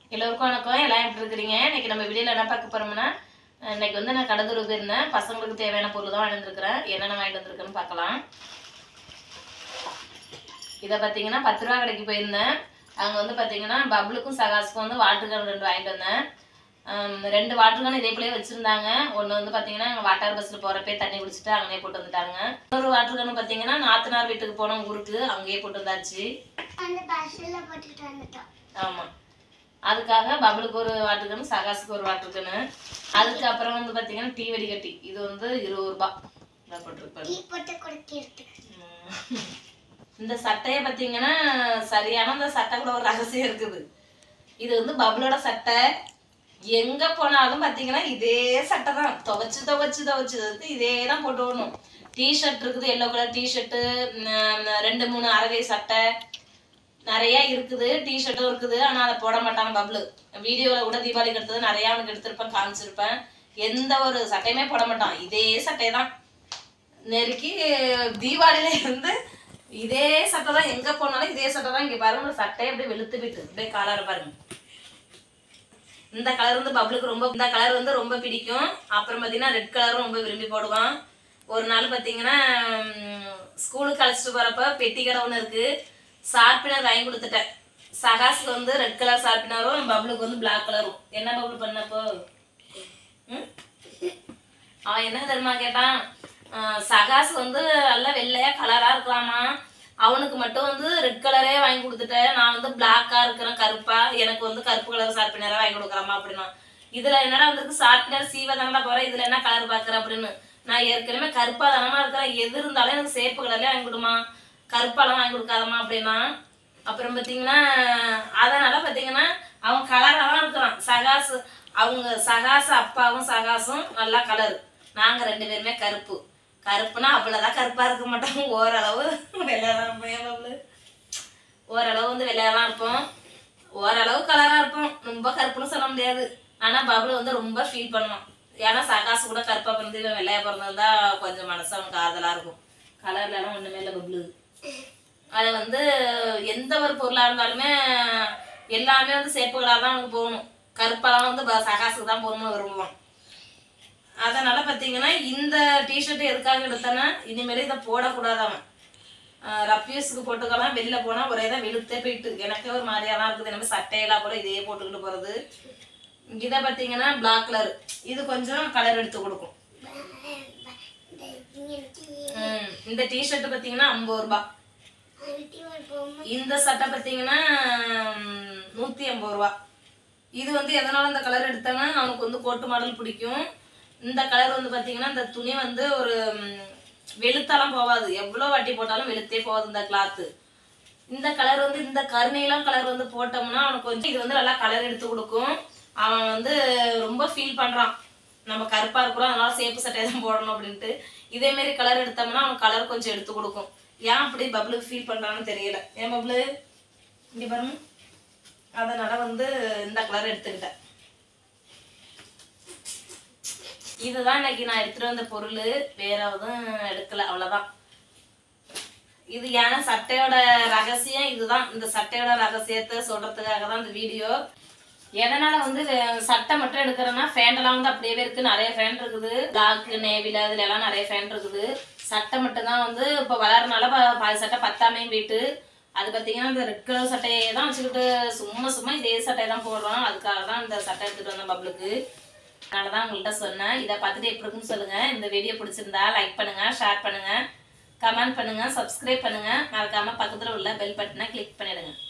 எல்லோருக்கும் வணக்கம் எல்லாம் எப்படி இருக்கிறீங்க இன்னைக்கு நம்ம வீடியோவில் என்ன பார்க்க போறோம்னா அஹ் இன்னைக்கு வந்து நான் கடலூர் போயிருந்தேன் பசங்களுக்கு தேவையான பொருள் தான் வாங்கிட்டு வந்திருக்கிறேன் என்னென்ன வாங்கிட்டு வந்திருக்கேன்னு பார்க்கலாம் இதை பார்த்தீங்கன்னா பத்து ரூபா கடைக்கு போயிருந்தேன் அங்கே வந்து பார்த்தீங்கன்னா பப்ளுக்கும் சகாஸுக்கும் வந்து வாட்டர் கேன் ரெண்டு வாங்கிட்டு வந்தேன் ஹம், ரெண்டு வாட்டர் கேன் இதே போலயே வச்சுருந்தாங்க ஒன்று வந்து பார்த்தீங்கன்னா எங்கள் வாட்டர் பஸ்ஸில் போகிறப்பே தண்ணி குடிச்சிட்டு அங்கேயே போட்டு வந்துட்டாங்க இன்னொரு வாட்டர் கேன் பார்த்தீங்கன்னா நாத்தனார் வீட்டுக்கு போனோம் ஊருக்கு அங்கேயே போட்டு வந்தாச்சு அந்த பஸ்ஸில் போட்டுட்டு வந்துட்டோம் ஆமாம் அதுக்காக பபுளுக்கு ஒரு வாட்டுக்கணும் சகாசுக்கு ஒரு வாட்டுக்கணும் அதுக்கப்புறம் வந்து பார்த்தீங்கன்னா டீ வடிகட்டி இது வந்து இருபது ரூபாய் இதான் போட்டிருப்பாரு டீ போட்டு குடிக்கிறதுக்கு உம். இந்த சட்டையை பார்த்தீங்கன்னா சரியான இந்த சட்டை கூட ஒரு ரகசியம் இருக்குது இது வந்து பபுளோட சட்டை எங்க போனாலும் பார்த்தீங்கன்னா இதே சட்டை தான் துவைச்சு துவைச்சு துவைச்சு துவைச்சு இதே தான் போட்டு வரணும் டிஷர்ட் இருக்குது எல்லோ கலர் டிஷர்ட்டு ரெண்டு மூணு அரவை சட்டை நிறைய இருக்குது டிஷர்ட்டும் இருக்குது ஆனால் அதை போட மாட்டாங்க பப்ளு வீடியோவில் கூட தீபாவளிக்கு எடுத்தது நிறைய அவனுக்கு எடுத்திருப்பேன் காமிச்சிருப்பேன் எந்த ஒரு சட்டையுமே போட மாட்டான் இதே சட்டை தான் நெருக்கி தீபாவளியில இருந்து இதே சட்டை தான் எங்க போனாலும் இதே சட்டை தான் இங்க பாருங்க சட்டையை அப்படியே வெளுத்து போயிட்டு அப்படியே காலார பாருங்க இந்த கலர் வந்து பப்ளுக்கு ரொம்ப இந்த கலர் வந்து ரொம்ப பிடிக்கும் அப்புறம் பார்த்தீங்கன்னா ரெட் கலரும் ரொம்ப விரும்பி போடுவான் ஒரு நாள் பார்த்தீங்கன்னா ம், ஸ்கூலுக்கு அழைச்சிட்டு போறப்ப பெட்டி கடை ஒன்று இருக்கு ஷார்ப்பினர் வாங்கி கொடுத்துட்டேன் சகாஸுக்கு வந்து ரெட் கலர் ஷார்ப்பினரும் பப்ளுக்கு வந்து Black கலரும் என்ன பப்ளு பண்ணப்போ ம் அவன் என்ன தெரியுமா கேட்டான் ஆஹ் சகாஸ் வந்து நல்லா வெள்ளையா கலரா இருக்கலாமா அவனுக்கு மட்டும் வந்து ரெட் கலரே வாங்கி கொடுத்துட்டேன் நான் வந்து பிளாக்கா இருக்கிறேன் கருப்பா எனக்கு வந்து கருப்பு கலர் ஷார்ப்பினரா வாங்கி கொடுக்குறாமா அப்படின்னா இதுல என்னடா வந்திருக்கு ஷார்ப்பினர் சீவ தானடா போறேன் இதுல என்ன கலர் பாக்குற அப்படின்னு நான் ஏற்கனவே கருப்பா தானமா இருக்கிறேன் எது இருந்தாலும் எனக்கு சேப்பு கலர்லயே வாங்கி கொடுமா கருப்பாலாம் வாங்கி கொடுக்காதம்மா அப்படின்னா அப்புறம் பார்த்தீங்கன்னா அதனால பார்த்தீங்கன்னா அவன் கலராக தான் இருக்கிறான் சகாஸ் அவங்க சகாஸ் அப்பாவும் சகாசும் நல்லா கலர் நாங்கள் ரெண்டு பேருமே கருப்பு கருப்புனா அவ்வளோதான் கருப்பாக இருக்க மாட்டோம் ஓரளவு வெள்ளையா தான் இருப்போம் ஏன் பப்ளு? ஓரளவு வந்து வெள்ளையா தான் இருப்போம் ஓரளவு கலராக இருப்போம் ரொம்ப கருப்புன்னு சொல்ல முடியாது ஆனால் பப்ளு வந்து ரொம்ப ஃபீல் பண்ணுவான் ஏன்னா சகாசு கூட கருப்பாக பிறந்து இவன் வெள்ளையா பிறந்திருந்தா கொஞ்சம் மனசு அவனுக்கு ஆறுதலாக இருக்கும் கலர்லலாம் ஒன்றுமே இல்லை பப்ளு அது வந்து எந்த ஒரு பொருளாக இருந்தாலுமே எல்லாமே வந்து சேப்புகளாக தான் அவனுக்கு போகணும் கருப்பெல்லாம் வந்து ப- சகாசுக்கு தான் போகணும்னு விரும்புவான் அதனால பார்த்தீங்கன்னா இந்த டிஷர்ட் எதுக்காக எடுத்தேன்னா இனிமேல் இதை போடக்கூடாது அவன் ரப்யூஸுக்கு போட்டுக்கலாம் வெளில போனால் ஒரே தான் வெளுத்தே போயிட்டு எனக்கே ஒரு மாதிரியா தான் இருக்குது நம்ம சட்டையெல்லாம் கூட இதே போட்டுக்கிட்டு போகிறது இதை பார்த்தீங்கன்னா Black கலர் இது கொஞ்சம் கலர் எடுத்து கொடுக்கும் ம், இந்த டிஷர்ட் பார்த்தீங்கன்னா ஐம்பது ரூபாய் இந்த சட்டை பார்த்தீங்கன்னா ம், நூத்தி ஐம்பது ரூபா இது வந்து எதனால இந்த கலர் எடுத்தேன்னா அவனுக்கு வந்து கோட்டு மாடல் பிடிக்கும் இந்த கலர் வந்து பார்த்தீங்கன்னா இந்த துணி வந்து ஒரு ம், வெளுத்தாலாம் போகாது எவ்வளோ வாட்டி போட்டாலும் வெளுத்தே போகாது இந்த கிளாத்து இந்த கலர் வந்து இந்த கருணையெல்லாம் கலர் வந்து போட்டோம்னா அவனுக்கு கொஞ்சம் இது வந்து நல்லா கலர் எடுத்து கொடுக்கும் அவன் வந்து ரொம்ப ஃபீல் பண்றான் நம்ம கருப்பா இருக்கிறோம் அதனால சேப்பு சட்டை தான் போடணும் அப்படின்ட்டு இதே மாதிரி கலர் எடுத்தோம்னா அவன் கலர் கொஞ்சம் எடுத்து கொடுக்கும் ஏன் அப்படி பப்ளுக்கு ஃபீல் பண்றான்னு தெரியல ஏன் பப்ளு இங்க பாருங்க அதனால வந்து இந்த கலர் எடுத்துக்கிட்டேன் இதுதான் இன்னைக்கு நான் எடுத்துட்டு வந்த பொருள் வேற எதுவும் எடுக்கல அவ்வளவுதான் இது ஏன்னா சட்டையோட ரகசியம் இதுதான் இந்த சட்டையோட ரகசியத்தை சொல்றதுக்காக தான் இந்த வீடியோ எதனால வந்து வே- சட்டை மட்டும் எடுக்கிறேன்னா ஃபேண்டெல்லாம் வந்து அப்படியே இருக்கு நிறைய ஃபேன் இருக்குது டார்க் நேவில இதுல எல்லாம் நிறைய ஃபேன் இருக்குது சட்டை மட்டும் தான் வந்து இப்போ வளரனால ப- பாதி சட்டை பத்தாமையும் போயிட்டு அது பார்த்தீங்கன்னா இந்த ரெட் கலர் சட்டையை தான் வச்சுக்கிட்டு சும்மா சும்மா இதே சட்டையை தான் போடுறோம் அதுக்காக தான் இந்த சட்டை எடுத்துட்டு வந்தேன் பப்ளுக்கு அதனால தான் உங்கள்கிட்ட சொன்னேன் இதை பார்த்துட்டு எப்படி இருக்குன்னு சொல்லுங்க இந்த வீடியோ பிடிச்சிருந்தா லைக் பண்ணுங்க ஷேர் பண்ணுங்க கமெண்ட் பண்ணுங்க சப்ஸ்கிரைப் பண்ணுங்க மறக்காம பக்கத்துல உள்ள பெல் பட்டனை கிளிக் பண்ணிடுங்க